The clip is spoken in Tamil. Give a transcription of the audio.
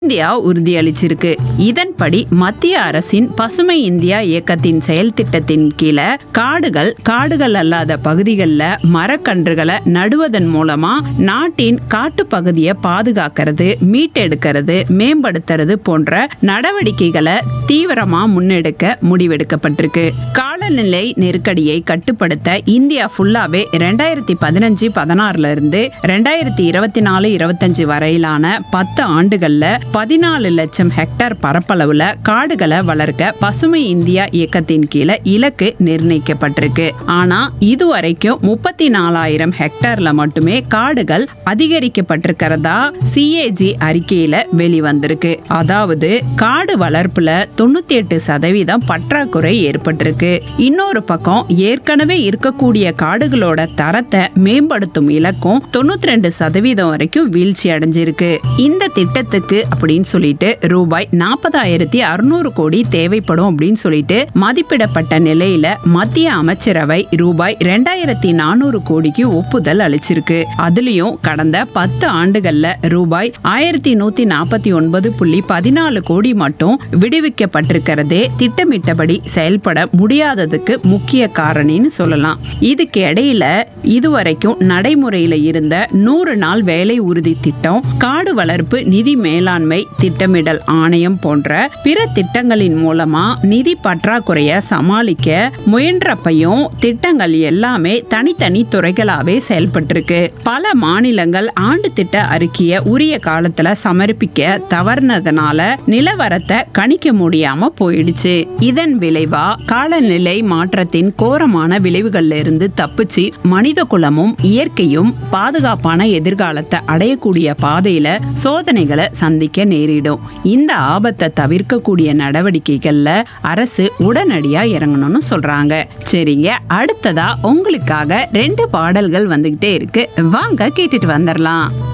இந்தியா உறுதியளிச்சிருக்கு இதன்படி மத்திய அரசின் பசுமை இந்தியா இயக்கத்தின் செயல் திட்டத்தின் கீழே காடுகள் காடுகள் அல்லாத பகுதிகளில் மரக்கன்றுகளை நடுவதன் மூலமா நாட்டின் காட்டுப்பகுதியை பாதுகாக்கிறது மீட்டெடுக்கிறது மேம்படுத்துறது போன்ற நடவடிக்கைகளை தீவிரமா முன்னெடுக்க முடிவெடுக்கப்பட்டிருக்கு காலநிலை நெருக்கடியை கட்டுப்படுத்த இந்தியா ஃபுல்லாவே ரெண்டாயிரத்தி பதினஞ்சு பதினாறுல இருந்து ரெண்டாயிரத்தி இருபத்தி நாலு இருபத்தஞ்சு வரையிலான பத்து ஆண்டுகள்ல பதினாலு லட்சம் ஹெக்டேர் பரப்பளவுல காடுகளை வளர்க்க பசுமை இந்தியா இயக்கத்தின் கீழே இலக்கு நிர்ணயிக்கப்பட்டிருக்கு ஆனா இதுவரைக்கும் முப்பத்தி நாலாயிரம் ஹெக்டேர்ல மட்டுமே காடுகள் அதிகரிக்கப்பட்டிருக்கிறதா சிஏஜி அறிக்கையில வெளிவந்திருக்கு அதாவது காடு வளர்ப்புல தொண்ணூத்தி எட்டு சதவீதம் பற்றாக்குறை ஏற்பட்டிருக்கு இன்னொரு பக்கம் ஏற்கனவே இருக்கக்கூடிய காடுகளோட தரத்தை மேம்படுத்தும் இலக்கும் தொண்ணூத்தி ரெண்டு சதவீதம் வரைக்கும் வீழ்ச்சி அடைஞ்சிருக்கு இந்த திட்டத்துக்கு அப்படின்னு சொல்லிட்டு ரூபாய் நாற்பதாயிரத்தி அறுநூறு கோடி தேவைப்படும் அப்படின்னு சொல்லிட்டு மதிப்பிடப்பட்ட நிலையில மத்திய அமைச்சரவை ரூபாய் ரெண்டாயிரத்தி நானூறு கோடிக்கு ஒப்புதல் அளிச்சிருக்கு அதுலயும் கடந்த பத்து ஆண்டுகள்ல ரூபாய் ஆயிரத்தி நூத்தி நாற்பத்தி ஒன்பது புள்ளி பதினாலு கோடி மட்டும் விடுவிக்கப்பட்டிருக்கிறதே திட்டமிட்டபடி செயல்பட முடியாததுக்கு முக்கிய காரணின்னு சொல்லலாம் இதுக்கு இடையில இதுவரைக்கும் நடைமுறையில இருந்த நூறு நாள் வேலை உறுதி திட்டம் காடு வளர்ப்பு நிதி மேலாண்மை திட்டமிடல் ஆணையம் போன்ற பிற திட்டங்களின் மூலமா நிதி பற்றாக்குறைய சமாளிக்க முயன்றப்பையும் திட்டங்கள் எல்லாமே தனித்தனி துறைகளாவே செயல்பட்டிருக்கு பல மாநிலங்கள் ஆண்டு திட்ட அறிக்கையை உரிய காலத்துல சமர்ப்பிக்க தவறுனதுனால நிலவரத்தை கணிக்க முடியாம போயிடுச்சு இதன் விளைவா காலநிலை மாற்றத்தின் கோரமான விளைவுகள்ல இருந்து தப்பிச்சு மனித குலமும் இயற்கையும் பாதுகாப்பான எதிர்காலத்தை அடையக்கூடிய பாதையில சோதனைகளை சந்திக்க நேரிடும் இந்த ஆபத்தை தவிர்க்கக்கூடிய நடவடிக்கைகள்ல அரசு உடனடியா இறங்கணும்னு சொல்றாங்க சரிங்க அடுத்ததா உங்களுக்காக ரெண்டு பாடல்கள் வந்துகிட்டே இருக்கு வாங்க கேட்டுட்டு வந்துடலாம்